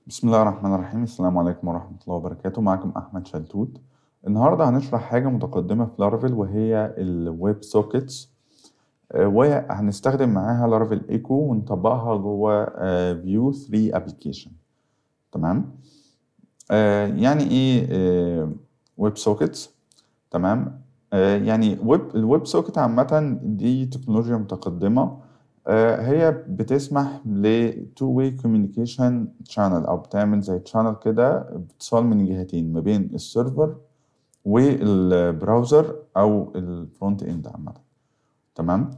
بسم الله الرحمن الرحيم السلام عليكم ورحمة الله وبركاته معكم أحمد شلتوت النهاردة هنشرح حاجة متقدمة في لارافيل وهي الويب سوكيتس وهنستخدم معاها لارافيل ايكو ونطبقها جوه فيو 3 ابلكيشن تمام آه، يعني ايه ويب سوكيتس تمام آه، يعني ويب الويب سوكيت عامة دي تكنولوجيا متقدمة آه، هي بتسمح ل two way communication channel أو بتعمل زي channel كده اتصال من جهتين ما بين السيرفر والبراوزر أو الفرونت إند عامة تمام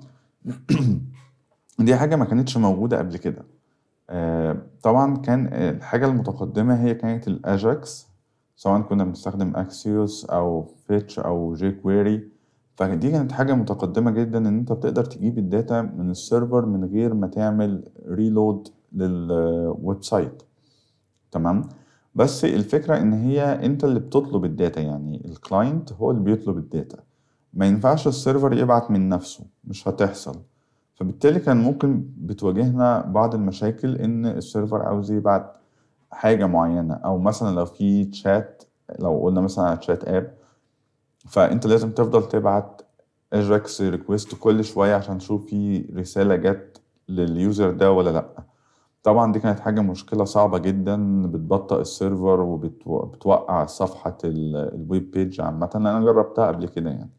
دي حاجة ما كانتش موجودة قبل كده آه، طبعا كان الحاجة المتقدمة هي كانت الأجاكس سواء كنا بنستخدم أكسيوس أو فيتش أو جي كويري فدي كانت حاجة متقدمة جدا إن أنت بتقدر تجيب الداتا من السيرفر من غير ما تعمل ريلود للويب سايت تمام بس الفكرة إن هي أنت اللي بتطلب الداتا يعني الكلاينت هو اللي بيطلب الداتا ما ينفعش السيرفر يبعت من نفسه مش هتحصل فبالتالي كان ممكن بتواجهنا بعض المشاكل إن السيرفر عاوز يبعت حاجة معينة أو مثلا لو في تشات لو قلنا مثلا على تشات اب فانت لازم تفضل تبعت اجاكس ريكويست كل شويه عشان تشوف في رساله جت لليوزر ده ولا لا طبعا دي كانت حاجه مشكله صعبه جدا بتبطئ السيرفر وبتوقع صفحه الويب بيج عامه انا جربتها قبل كده يعني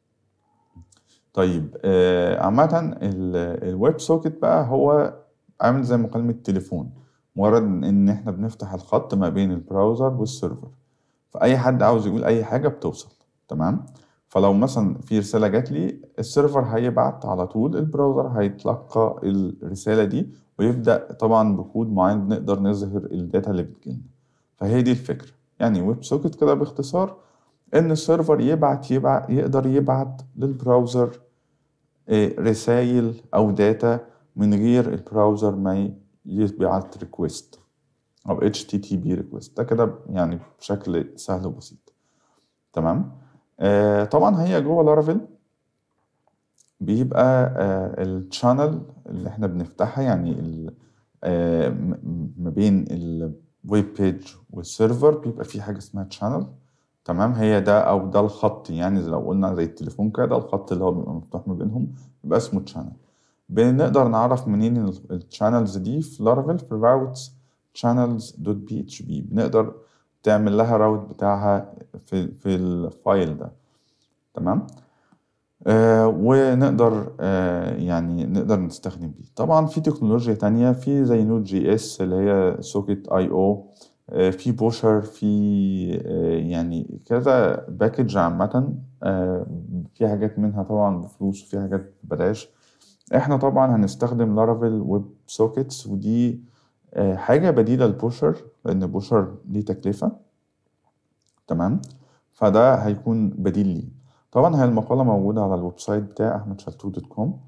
طيب آه عامه الويب سوكت بقى هو عامل زي مكالمه تليفون مجرد ان احنا بنفتح الخط ما بين البراوزر والسيرفر فاي حد عاوز يقول اي حاجه بتوصل تمام فلو مثلا في رسالة جات لي السيرفر هيبعت على طول البراوزر هيتلقى الرسالة دي ويبدأ طبعا بكود معين بنقدر نظهر الداتا اللي بتجيلنا فهي دي الفكرة يعني ويب سوكت كده باختصار إن السيرفر يبعت, يبعت يقدر يبعت للبراوزر رسائل أو داتا من غير البراوزر ما يبعت ريكويست أو HTTP ريكويست ده كده يعني بشكل سهل وبسيط تمام آه طبعا هي جوه لارافيل بيبقى آه الشانل اللي احنا بنفتحها يعني آه ما بين الويب بيج والسيرفر بيبقى في حاجه اسمها تشانل تمام هي ده او ده الخط يعني لو قلنا زي التليفون كده الخط اللي هو بيبقى مفتوح ما بينهم بيبقى اسمه تشانل بنقدر نعرف منين الشانلز دي في لارافيل في راوتس channels دوت بي اتش بي بنقدر تعمل لها راوت بتاعها في في الفايل ده تمام آه ونقدر آه يعني نقدر نستخدم بيه طبعا في تكنولوجيا تانية في زي نود جي اس اللي هي سوكيت اي او آه في بوشر في آه يعني كذا باكج عامة آه في حاجات منها طبعا بفلوس وفي حاجات ببلاش احنا طبعا هنستخدم لارافيل ويب سوكيتس ودي آه حاجة بديلة لبوشر لأن بوشر ليه تكلفة تمام فده هيكون بديل ليه طبعا هي المقالة موجودة على الويب سايت بتاع أحمد شلتوت دوت كوم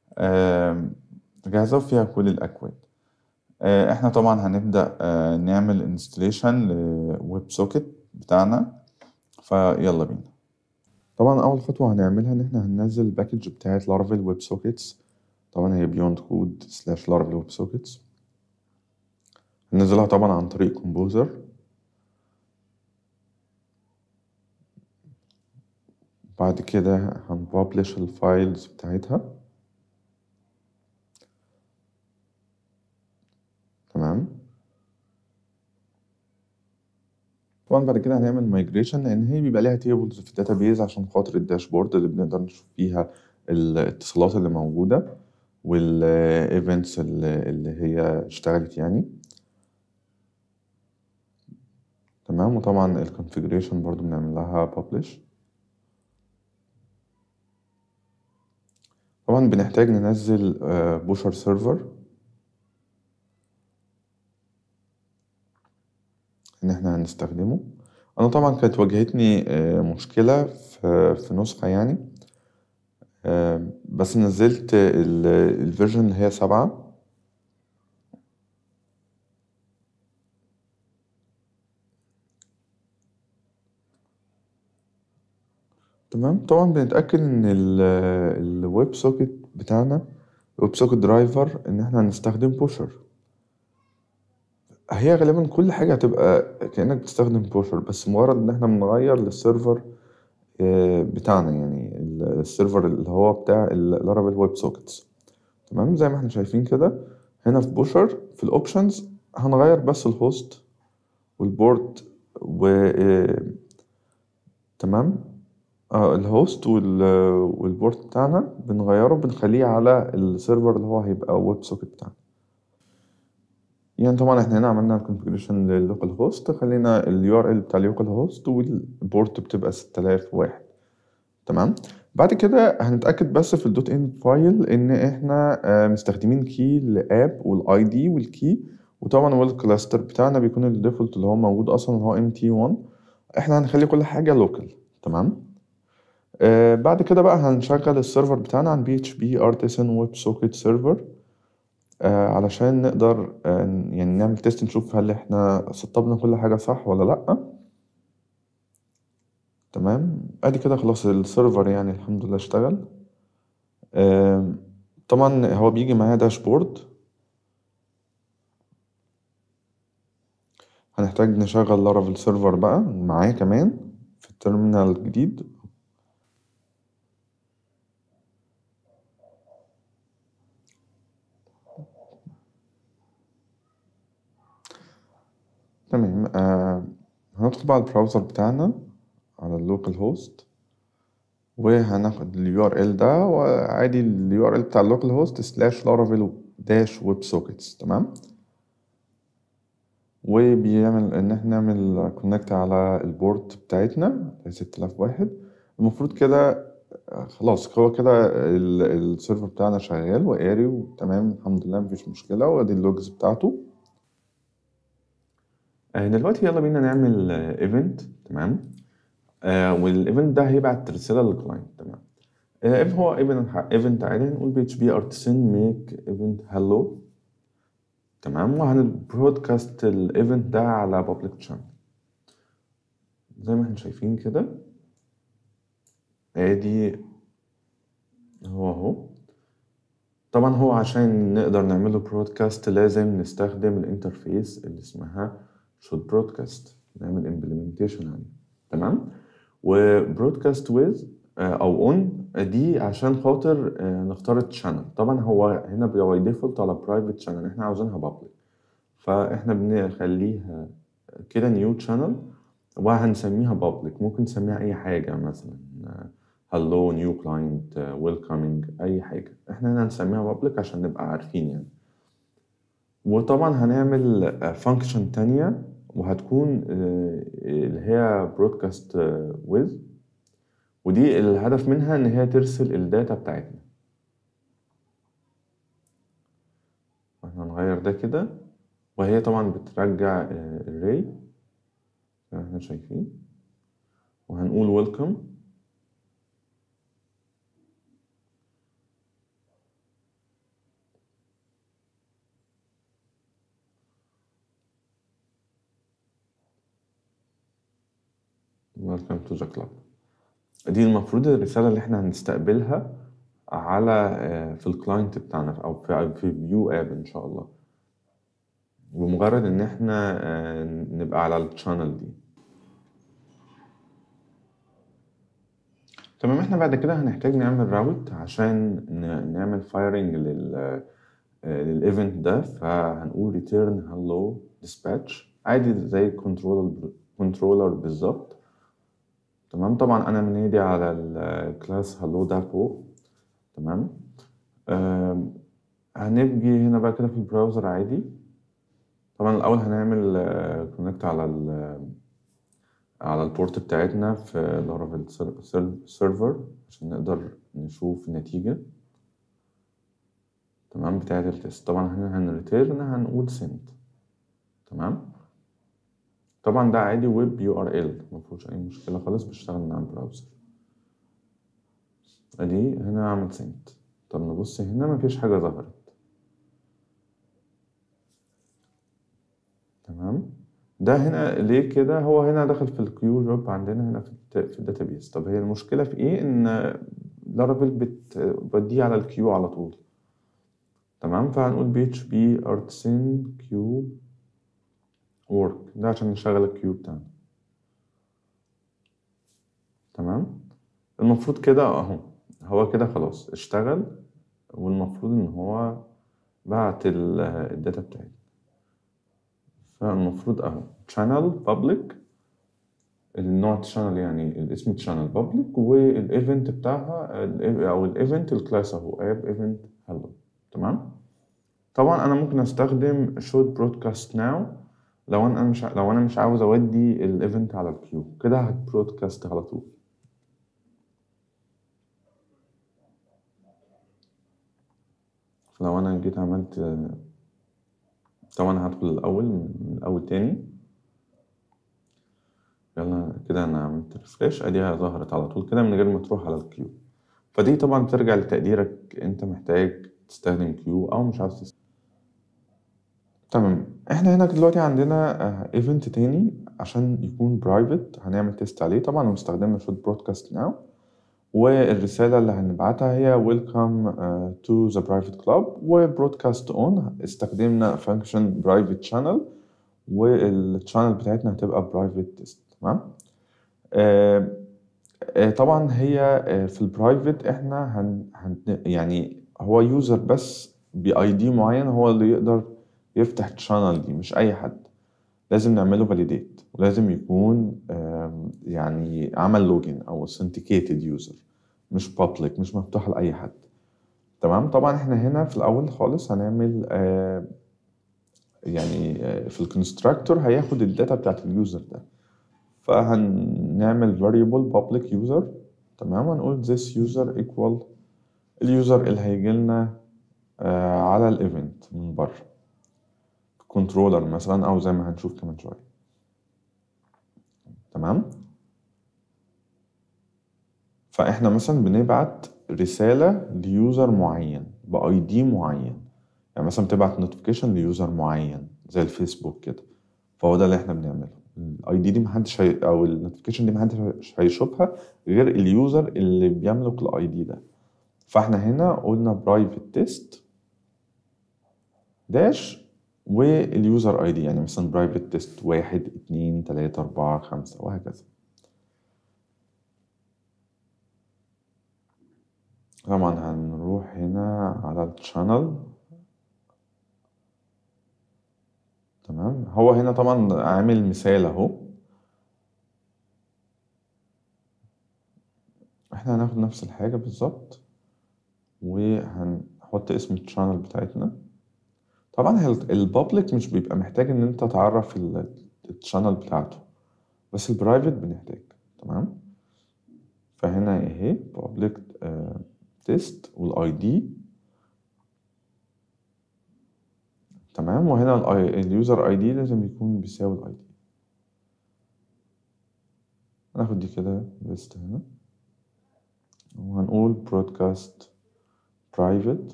جاهزة فيها كل الأكواد آه احنا طبعا هنبدأ آه نعمل انستليشن لويب سوكيت بتاعنا فيلا بينا طبعا أول خطوة هنعملها إن احنا هننزل الباكج بتاعت لارافيل ويب سوكيتس طبعا هي بيوند كود سلاش لارافيل ويب سوكيتس هننزلها طبعا عن طريق كومبوزر بعد كده هنبابلش الفايلز بتاعتها تمام طبعا بعد كده هنعمل مايجريشن لان هي بيبقى ليها تيبلز في الداتابيز عشان خاطر الداشبورد اللي بنقدر نشوف فيها الاتصالات اللي موجودة والايفنتس اللي هي اشتغلت يعني تمام وطبعا الكونفيجريشن برضو بنعمل لها publish طبعا بنحتاج ننزل بوشر سيرفر ان احنا هنستخدمه انا طبعا كانت واجهتني مشكلة في نسخة يعني بس نزلت الفيرجن اللي هي سبعة تمام طبعا بنتأكد إن الويب سوكت بتاعنا الويب سوكت درايفر إن إحنا هنستخدم بوشر هي غالبا كل حاجة هتبقى كأنك بتستخدم بوشر بس مجرد إن إحنا بنغير للسيرفر آه، بتاعنا يعني السيرفر اللي هو بتاع اللارافيل ويب سوكيتس تمام زي ما احنا شايفين كده هنا في بوشر في الاوبشنز هنغير بس الهوست والبورد و آه، تمام اه الهوست وال والبورد بتاعنا بنغيره بنخليه على السيرفر اللي هو هيبقى ويب سوكيت بتاعنا يعني طبعا احنا هنا عملنا كونفجريشن لللوكال هوست خلينا اليو ار ال بتاع اللوكال هوست والبورت بتبقى 6001 تمام بعد كده هنتاكد بس في الدوت ان فايل ان احنا آه، مستخدمين كي لاب والاي دي والكي وطبعا والكلاستر بتاعنا بيكون الديفولت اللي هو موجود اصلا اللي هو ام تي 1 احنا هنخلي كل حاجه لوكال تمام آه بعد كده بقى هنشغل السيرفر بتاعنا عن بي اتش بي ارتسن ويب سوكيت سيرفر آه علشان نقدر آه يعني نعمل تيست نشوف هل احنا سطبنا كل حاجة صح ولا لأ تمام ادي كده خلاص السيرفر يعني الحمد لله اشتغل آه طبعا هو بيجي معاه داشبورد هنحتاج نشغل لارافيل سيرفر بقى معاه كمان في التيرمينال الجديد تمام آه هندخل بقى على البراوزر بتاعنا على اللوكال هوست وهناخد اليو ار ال ده وعادي اليو ار ال بتاع اللوكال هوست سلاش لارافيل داش ويب سوكيتس تمام وبيعمل ان احنا نعمل كونكت على البورت بتاعتنا 6001 المفروض كده خلاص هو كده السيرفر بتاعنا شغال وقاري وتمام الحمد لله مفيش مشكلة وادي اللوجز بتاعته آه، دلوقتي يلا بينا نعمل ايفنت تمام آه والايفنت ده هيبعت رساله للكلاينت تمام آه if هو ايفنت ايفنت عادي هنقول بي اتش بي ارتسن ميك ايفنت هلو تمام وهنبرودكاست الايفنت ده على بابليك شانل زي ما احنا شايفين كده ادي هو اهو طبعا هو عشان نقدر نعمله برودكاست لازم نستخدم الانترفيس اللي اسمها should broadcast نعمل implementation عليه تمام وبرودكاست with او اون دي عشان خاطر آه، نختار الشانل طبعا هو هنا باي ديفولت على برايفت شانل احنا عاوزينها بابليك فاحنا بنخليها كده نيو شانل وهنسميها بابليك ممكن نسميها اي حاجه مثلا هلو نيو كلاينت ويلكمينج اي حاجه احنا هنا هنسميها بابليك عشان نبقى عارفين يعني وطبعا هنعمل فانكشن تانية وهتكون آه، اللي هي broadcast with ودي الهدف منها ان هي ترسل الداتا بتاعتنا احنا هنغير ده كده وهي طبعا بترجع الري زي ما احنا شايفين وهنقول welcome welcome to the club دي المفروض الرسالة اللي احنا هنستقبلها على آه، في الكلاينت بتاعنا او في في فيو اب ان شاء الله بمجرد ان احنا آه، نبقى على الشانل دي تمام احنا بعد كده هنحتاج نعمل راوت عشان ن- نعمل فايرنج لل للايفنت ده فهنقول return hello dispatch عادي زي الكنترولر كنترولر بالظبط تمام طبعا انا منادي على الكلاس هلو ده فوق تمام آم، هنيجي هنا بقى كده في البراوزر عادي طبعا الاول هنعمل كونكت على ال على البورت بتاعتنا في لارافيل سيرفر عشان نقدر نشوف النتيجة تمام بتاعت التست طبعا هنا هنريتيرن هنقول send تمام طبعا ده عادي ويب يو ار ال مفيهوش اي مشكلة خالص بيشتغل مع البراوزر ادي هنا اعمل send طب نبص هنا مفيش حاجة ظهرت تمام ده هنا ليه كده هو هنا دخل في الكيو جوب عندنا هنا في الت- في الداتابيس طب هي المشكلة في ايه ان لارافيل بتوديه على الكيو على طول تمام فهنقول بي اتش بي ارتسن كيو ده عشان نشغل الكيو بتاعنا تمام المفروض كده اهو هو كده خلاص اشتغل والمفروض ان هو بعت ال- الداتا بتاعتي فالمفروض اهو channel public النوع channel يعني الاسم channel public والايفنت بتاعها ال- او الايفنت الكلاس اهو اب ايفنت hello تمام طبعا انا ممكن استخدم should broadcast now لو انا مش ع- لو انا مش عاوز اودي الايفنت على الكيو كده هتبرودكاست على طول فلو انا جيت عملت طبعا هدخل الاول من الاول تاني يلا كده انا عملت ريفريش اديها ظهرت على طول كده من غير ما تروح على الكيو فدي طبعا بترجع لتقديرك انت محتاج تستخدم كيو او مش عاوز تستخدم تمام احنا هنا دلوقتي عندنا ايفنت تاني عشان يكون برايفت هنعمل تيست عليه طبعا واستخدمنا شوت برودكاست ناو والرسالة اللي هنبعتها هي welcome uh, to the private club وبرودكاست on استخدمنا function private channel والchannel بتاعتنا هتبقى private test تمام آه آه طبعا هي آه في البرايفت احنا هن, هن يعني هو يوزر بس باي دي معين هو اللي يقدر يفتح الشانل دي مش اي حد لازم نعمله فاليديت ولازم يكون آم، يعني عمل لوجن او authenticated يوزر مش public مش مفتوح لاي حد تمام طبعا احنا هنا في الاول خالص هنعمل آه، يعني آه، في الكونستراكتور هياخد الداتا بتاعت اليوزر ده فهنعمل variable public user تمام هنقول this user equal اليوزر اللي هيجي لنا آه، على الايفنت من بره كنترولر مثلا او زي ما هنشوف كمان شويه تمام فاحنا مثلا بنبعت رساله ليوزر معين باي دي معين يعني مثلا بتبعت نوتيفيكيشن ليوزر معين زي الفيسبوك كده فهو ده اللي احنا بنعمله الاي دي دي محدش هي... او النوتيفيكيشن دي محدش هيشوفها غير اليوزر اللي بيملك الاي دي ده فاحنا هنا قلنا برايفت تيست داش واليوزر اي دي يعني مثلا برايفت تيست واحد اتنين تلاتة أربعة خمسة وهكذا طبعا هنروح هنا على الشانل تمام هو هنا طبعا عامل مثال اهو احنا هناخد نفس الحاجة بالظبط وهنحط اسم الشانل بتاعتنا طبعا البابليك مش بيبقى محتاج ان انت تعرف الشانل بتاعته بس البرايفت بنحتاج تمام فهنا اهي public تيست والاي دي تمام وهنا اليوزر اي دي لازم يكون بيساوي الاي دي هناخد دي كده بيست هنا وهنقول broadcast private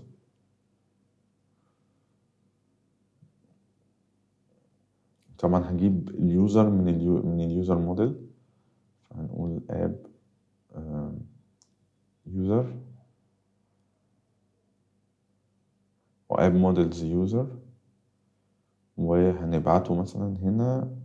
طبعا هجيب اليوزر من اليو من اليوزر موديل فهنقول اب يوزر واب موديلز يوزر وهنبعته مثلا هنا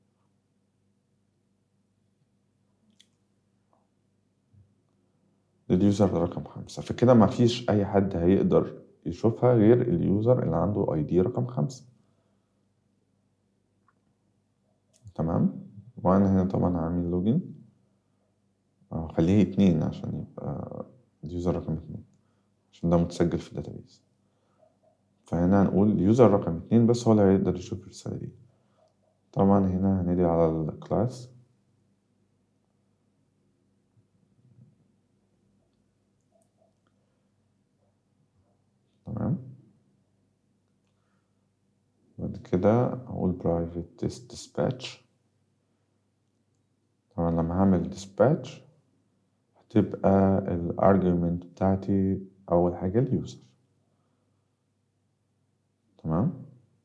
لليوزر رقم خمسة فكده مفيش أي حد هيقدر يشوفها غير اليوزر اللي عنده اي دي رقم خمسة تمام وانا هنا طبعا هعمل لوجن خليه اتنين عشان يبقى اليوزر رقم اتنين عشان ده متسجل في الداتابيز فهنا هنقول اليوزر رقم اتنين بس هو اللي هيقدر يشوف الرسالة دي طبعا هنا هندي على الكلاس تمام بعد كده هقول private test dispatch طبعا لما هعمل dispatch هتبقى ال argument بتاعتي أول حاجة اليوزر تمام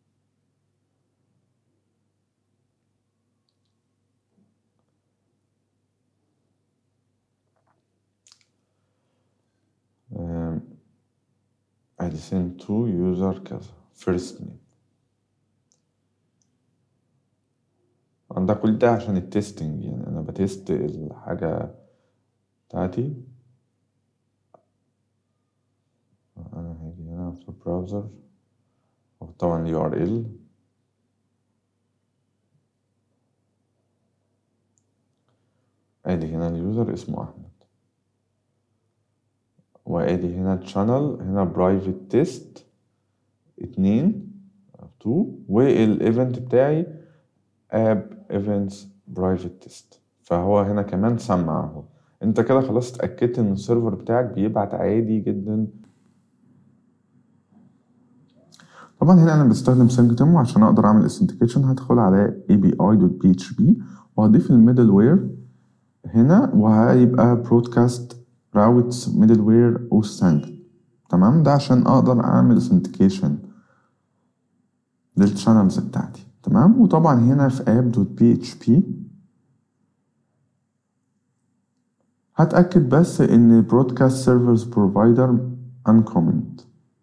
ادي send to user كذا first name ده كل ده عشان التستنج يعني انا بتست الحاجة بتاعتي انا هاجي هنا في البراوزر طبعا اليو ار ال ادي هنا اليوزر اسمه احمد وادي هنا الشانل هنا برايفت تيست اتنين تو والايفنت بتاعي اب ايفنتس برايفت تيست فهو هنا كمان سمع اهو انت كده خلاص اتاكدت ان السيرفر بتاعك بيبعت عادي جدا طبعا هنا انا بستخدم سنجتم عشان اقدر اعمل authentication هدخل على api.php وهضيف الميدل وير هنا وهيبقى برودكاست راوتس ميدل وير او سانج تمام ده عشان اقدر اعمل authentication للشانلز بتاعتي تمام وطبعا هنا في app.php هتأكد بس ان broadcast servers provider uncomment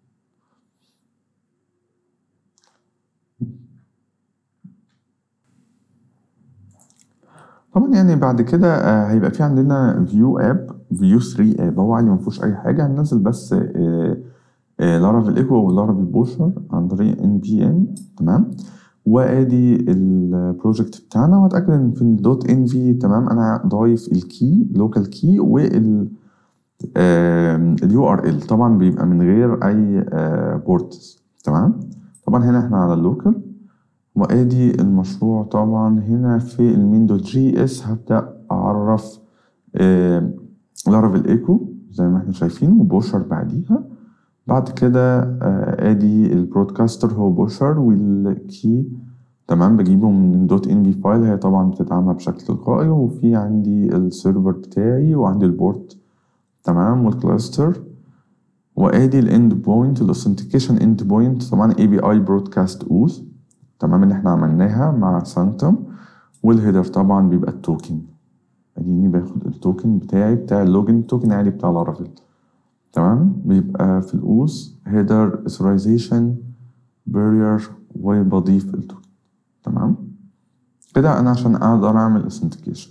طبعا يعني بعد كده آه، هيبقى في عندنا فيو اب فيو 3 اب هو عادي ما فيهوش اي حاجه هننزل بس لارافيل ايكو ولارافيل بوشر عن طريق ان بي ام تمام وادي البروجكت بتاعنا واتاكد ان في الدوت ان في تمام انا ضايف الكي لوكال كي وال اليو ار ال طبعا بيبقى من غير اي بورتس تمام طبعا هنا احنا على اللوكال وادي المشروع طبعا هنا في المين دوت جي اس هبدا اعرف لارافيل ايكو زي ما احنا شايفين وبوشر بعديها بعد كده آه، ادي البرودكاستر هو بوشر والكي تمام بجيبه من دوت ان بي فايل هي طبعا بتدعمها بشكل تلقائي وفي عندي السيرفر بتاعي وعندي البورت تمام والكلاستر وادي الاند بوينت الاوثنتيكيشن اند بوينت طبعا اي بي اي برودكاست اوث تمام اللي احنا عملناها مع سانكتم والهيدر طبعا بيبقى التوكن اديني باخد التوكن بتاعي بتاع اللوجن التوكن عادي بتاع لارافيل تمام بيبقى في الأوس هيدر اثورايزيشن بارير وبضيف التوكن تمام كده انا عشان اقدر اعمل authentication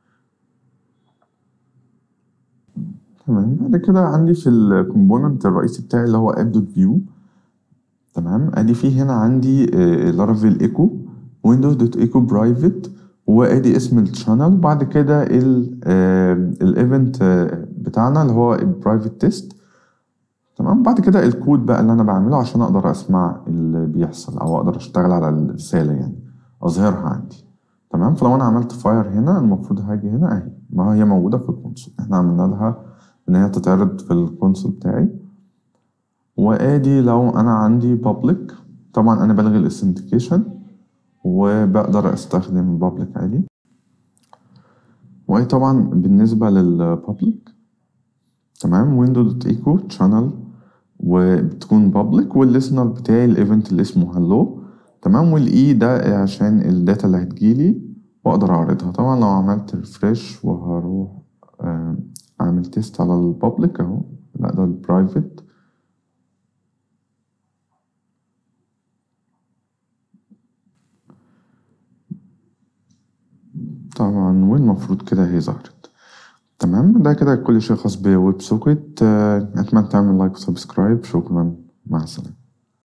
تمام بعد كده عندي في الكومبوننت الرئيسي بتاعي اللي هو app.view تمام ادي في هنا عندي لارافيل ايكو ويندوز دوت ايكو برايفت وادي اسم الشانل وبعد كده الايفنت بتاعنا اللي هو برايفت تيست تمام بعد كده الكود بقى اللي انا بعمله عشان اقدر اسمع اللي بيحصل او اقدر اشتغل على الرساله يعني اظهرها عندي تمام فلو انا عملت فاير هنا المفروض هاجي هنا اهي ما هي موجوده في الكونسول احنا عملنا لها ان هي تتعرض في الكونسول بتاعي وادي لو انا عندي public طبعا انا بلغي الاثنتيكيشن وبقدر استخدم public عادي وادي طبعا بالنسبة للبابليك تمام window.echo channel وبتكون public والليسنر بتاعي الايفنت اللي اسمه hello تمام والاي ده عشان الداتا اللي هتجيلي واقدر اعرضها طبعا لو عملت ريفرش وهروح اعمل تيست على البابليك اهو لا ده البرايفت طبعا والمفروض كده هي ظهرت تمام ده كده كل شيء خاص بويب سوكيت اتمنى تعمل لايك وسبسكرايب شكرا مع السلامه